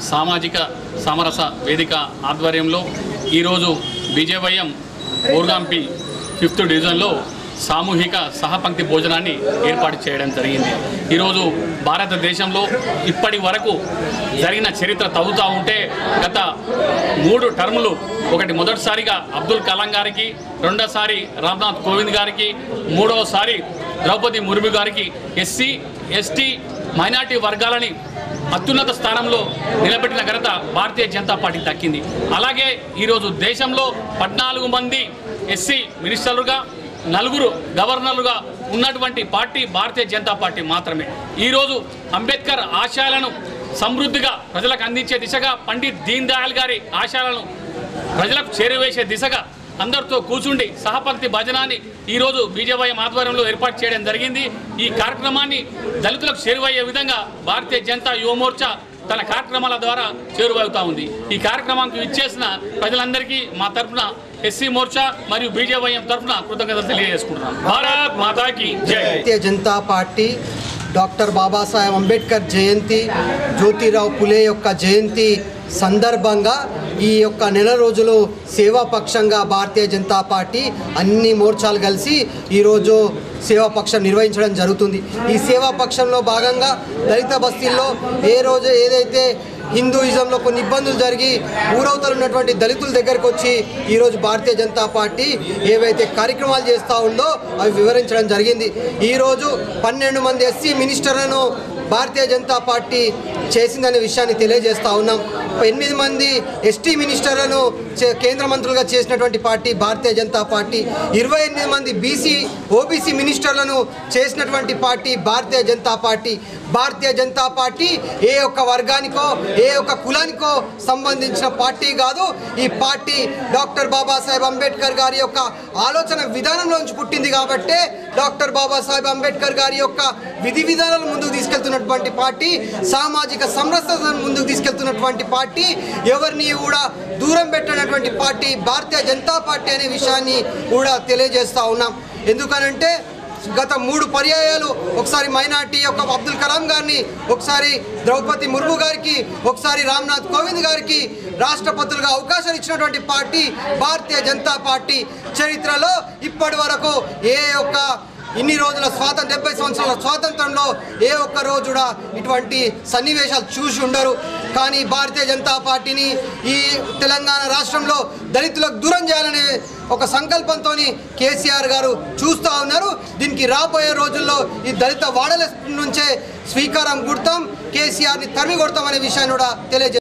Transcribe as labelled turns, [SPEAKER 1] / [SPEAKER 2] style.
[SPEAKER 1] సామాజిక సమరస వేదిక ఆధ్వర్యంలో ఈరోజు విజయవయం ఊర్గాంపి ఫిఫ్త్ డివిజన్లో సామూహిక సహపంక్తి భోజనాన్ని ఏర్పాటు చేయడం జరిగింది ఈరోజు భారతదేశంలో ఇప్పటి వరకు జరిగిన చరిత్ర తవ్వుతూ ఉంటే గత మూడు టర్ములు ఒకటి మొదటిసారిగా అబ్దుల్ కలాం గారికి రెండోసారి రామ్నాథ్ కోవింద్ గారికి మూడవసారి ద్రౌపది ముర్ము గారికి ఎస్సీ ఎస్టీ మైనార్టీ వర్గాలని అత్యున్నత స్థానంలో నిలబెట్టిన ఘనత భారతీయ జనతా పార్టీకి దక్కింది అలాగే ఈరోజు దేశంలో పద్నాలుగు మంది ఎస్సీ మినిస్టర్లుగా నలుగురు గవర్నర్లుగా ఉన్నటువంటి పార్టీ భారతీయ జనతా పార్టీ మాత్రమే ఈరోజు అంబేద్కర్ ఆశయాలను సమృద్ధిగా ప్రజలకు అందించే దిశగా పండిత్ దీన్ దయాళ్ గారి ఆశయాలను ప్రజలకు చేరువేసే దిశగా అందరితో కూర్చుండి సహపంక్తి భజనాన్ని ఈరోజు బీజేవైఎం ఆధ్వర్యంలో ఏర్పాటు చేయడం జరిగింది ఈ కార్యక్రమాన్ని దళితులకు చేరువయ్యే విధంగా భారతీయ జనతా యువమోర్చా తన కార్యక్రమాల ద్వారా చేరువవుతా ఉంది ఈ కార్యక్రమానికి ఇచ్చేసిన ప్రజలందరికీ మా తరఫున ఎస్సీ మోర్చా మరియు బీజేవైఎం తరఫున కృతజ్ఞతలు తెలియజేసుకుంటున్నాం భారత్ మాతాకి జై
[SPEAKER 2] భారతీయ జనతా పార్టీ డాక్టర్ బాబాసాహెబ్ అంబేద్కర్ జయంతి జ్యోతిరావు పులే యొక్క జయంతి సందర్భంగా ఈ యొక్క నెల రోజులు సేవాపక్షంగా భారతీయ జనతా పార్టీ అన్ని మోర్చాలు కలిసి ఈరోజు సేవాపక్షం నిర్వహించడం జరుగుతుంది ఈ సేవాపక్షంలో భాగంగా దళిత బస్తీల్లో ఏ రోజు ఏదైతే హిందూయిజంలో కొన్ని ఇబ్బందులు జరిగి ఊరవతలు ఉన్నటువంటి దళితుల దగ్గరకు వచ్చి ఈరోజు భారతీయ జనతా పార్టీ ఏవైతే కార్యక్రమాలు చేస్తూ ఉందో అవి వివరించడం జరిగింది ఈరోజు పన్నెండు మంది ఎస్సీ మినిస్టర్లను భారతీయ జనతా పార్టీ చేసిందనే విషయాన్ని తెలియజేస్తా ఉన్నాం ఎనిమిది మంది ఎస్టీ మినిస్టర్లను చే- కేంద్ర మంత్రులుగా చేసినటువంటి పార్టీ భారతీయ జనతా పార్టీ ఇరవై ఎనిమిది మంది బీసీ ఓబీసీ మినిస్టర్లను చేసినటువంటి party Bharatiya Janata party Bharatiya Janata party ఏ ఒక్క వర్గానికో ఏ ఒక్క కులానికో సంబంధించిన పార్టీ కాదు ఈ పార్టీ డాక్టర్ బాబాసాహెబ్ అంబేద్కర్ గారి యొక్క ఆలోచన విధానంలోంచి పుట్టింది కాబట్టే డాక్టర్ బాబాసాహెబ్ అంబేద్కర్ గారి యొక్క విధి విధానాలను ముందుకు తీసుకెళ్తున్నటువంటి పార్టీ సామాజిక సమరసతను ముందుకు తీసుకెళ్తున్నటువంటి పార్టీ ఎవరిని కూడా దూరం పెట్టినటువంటి పార్టీ భారతీయ జనతా పార్టీ అనే విషయాన్ని కూడా తెలియజేస్తా ఉన్నాం ఎందుకనంటే గత మూడు పర్యాయాలు ఒకసారి మైనార్టీ యొక్క అబ్దుల్ కలాం గారిని ఒకసారి ద్రౌపది ముర్ము గారికి ఒకసారి రామ్నాథ్ కోవింద్ గారికి రాష్ట్రపతులుగా అవకాశాలు ఇచ్చినటువంటి పార్టీ భారతీయ జనతా పార్టీ చరిత్రలో ఇప్పటి వరకు ఏ ఒక్క ఇన్ని రోజుల స్వాతంత్ర డెబ్బై సంవత్సరాల స్వాతంత్రంలో ఏ ఒక్క రోజు కూడా ఇటువంటి సన్నివేశాలు చూసి ఉండరు కానీ భారతీయ జనతా పార్టీని ఈ తెలంగాణ రాష్ట్రంలో దళితులకు దూరం చేయాలనే ఒక సంకల్పంతో కేసీఆర్ గారు చూస్తూ ఉన్నారు దీనికి రాబోయే రోజుల్లో ఈ దళిత వాడల నుంచే స్వీకారం గుర్తాం కేసీఆర్ని తరిమి కొడతాం అనే విషయాన్ని కూడా తెలియజే